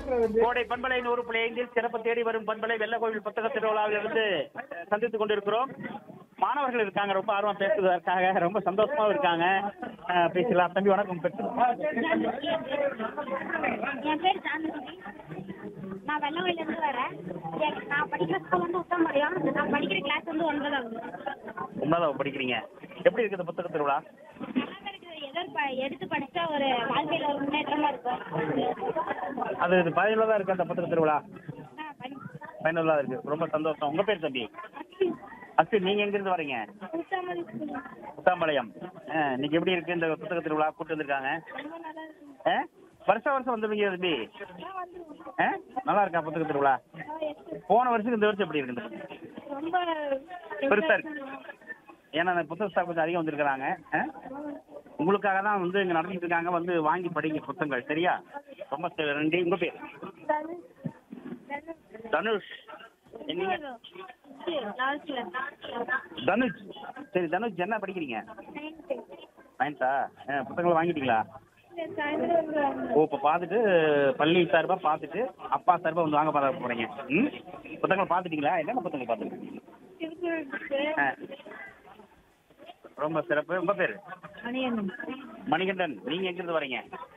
கோடை பண்பலை நூறு புள்ளி ஐந்தில் சிறப்பு தேடி வரும் பண்பலை வெள்ள கோவில் புத்தக திருவிழாவிலிருந்து அஹ், சந்தித்துக் கொண்டிருக்கிறோம் மாணவர்கள் இருக்காங்க ரொம்ப ஆர்வம் பேசுவதற்காக ரொம்ப சந்தோஷமா இருக்காங்க அஹ், பேசலாம் தம்பி வணக்கம் பேசு என் பேர் சாந்தினி நான் வெள்ளவழியிலேருந்து வரேன் என்- நான் படிக்கிற ஸ்கூல் வந்து உத்தமரியம் நான் படிக்கிற கிளாஸ் வந்து ஒன்பதாவது ஒன்பதாவது படிக்கிறீங்க எப்படி இருக்குது புத்தக திருவிழா நல்லா இருக்குது எதோ ப- எடுத்து படிச்சா ஒரு வாழ்க்கையில ஒரு முன்னேற்றமா இருக்கும் அது இது பயனுள்ளதா இருக்கு அந்த புத்தக திருவிழா நான் படி பயனுள்ளதா இருக்கு ரொம்ப சந்தோஷம் உங்க பேர் தம்பி அஸ்வின் நீங்க எங்க இருந்து வரீங்க உத்தமரி ஸ்கூல் முத்தாம்பாளையம் அஹ், இன்னைக்கு எப்படி இருக்கு இந்த புத்தக திருவிழா கூட்டு வந்திருக்காங்க ரொம்ப நல்லா இருக்கு அஹ், வருஷம் வருஷம் வந்துருவீங்க தம்பி நான் வந்து அஹ், நல்லா இருக்கா புத்தக திருவிழா நான் எட்டு- போன வருஷம் இந்த வருஷம் எப்படி இருக்குது ரொம்ப பெருசா இருக்கு ஏன்னா அந்த புத்தக ஸ்டாக் கொஞ்சம் அதிகம் வந்திருக்கிறாங்க அஹ்? உங்களுக்காக தான் வந்து இங்க நடத்திட்டு இருக்காங்க வந்து வாங்கி படிங்க புத்தகங்கள் சரியா ரொம்ப சரி, நன்றி உங்க பேர் தனுஷ் தனுஷ் தனுஷ் நீங்க லாஸ்ட்ல தனுஷ் சரி தனுஷ் என்ன படிக்கிறீங்க நைன்த்து நைன்த்தா புத்தகங்கள் வாங்கிட்டீங்களா சாயந்தரம் வருவாங்க ஓ இப்போ பார்த்துட்டு பள்ளி சார்பா பார்த்துட்டு அப்பா சார்பா வந்து வாங்க பார்க்க போறீங்க ம் புத்தகங்கள் பார்த்துட்டீங்களா என்னென்ன புத்தகங்கள் பார்த்துருக்கீங்க திருக்குறள் ஆ. ரொம்ப சிறப்பு உங்க பேர் மணியன் மணிகண்டன் நீங்க எங்கிருந்து வரீங்க